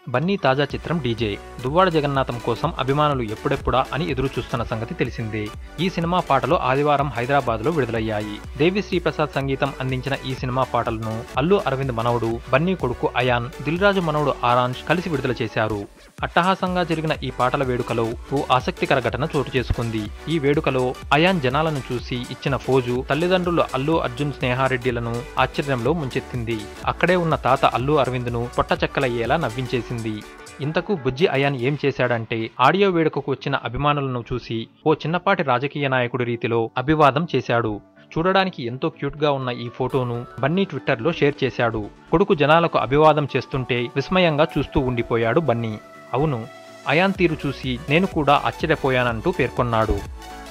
బన్నీ తాజా చిత్రం డీజే దువ్వాడ జగన్నాథం కోసం అభిమానులు ఎప్పుడెప్పుడా అని ఎదురు చూస్తున్న సంగతి తెలిసిందే ఈ సినిమా పాటలు ఆదివారం హైదరాబాద్ లో విడుదలయ్యాయి దేవి శ్రీప్రసాద్ సంగీతం అందించిన ఈ సినిమా పాటలను అల్లు అరవింద్ మనవడు బన్నీ కొడుకు అయాన్ దిల్రాజు మనవడు ఆరాంజ్ కలిసి విడుదల చేశారు అట్టహాసంగా జరిగిన ఈ పాటల వేడుకలో ఓ ఆసక్తికర ఘటన చోటు చేసుకుంది ఈ వేడుకలో అయాన్ జనాలను చూసి ఇచ్చిన ఫోజు తల్లిదండ్రులు అల్లు అర్జున్ స్నేహారెడ్డిలను ఆశ్చర్యంలో ముంచెత్తింది అక్కడే ఉన్న తాత అల్లు అరవింద్ను పొట్టచెక్కలయ్యేలా నవ్వించేసింది ఇంతకు బుజ్జి అయాన్ ఏం చేశాడంటే ఆడియో వేడుకకు వచ్చిన అభిమానులను చూసి ఓ చిన్నపాటి రాజకీయ నాయకుడి రీతిలో అభివాదం చేశాడు చూడడానికి ఎంతో క్యూట్ గా ఉన్న ఈ ఫోటోను బన్నీ ట్విట్టర్లో షేర్ చేశాడు కొడుకు జనాలకు అభివాదం చేస్తుంటే విస్మయంగా చూస్తూ ఉండిపోయాడు బన్నీ అవును అయాన్ తీరు చూసి నేను కూడా ఆశ్చర్యపోయానంటూ పేర్కొన్నాడు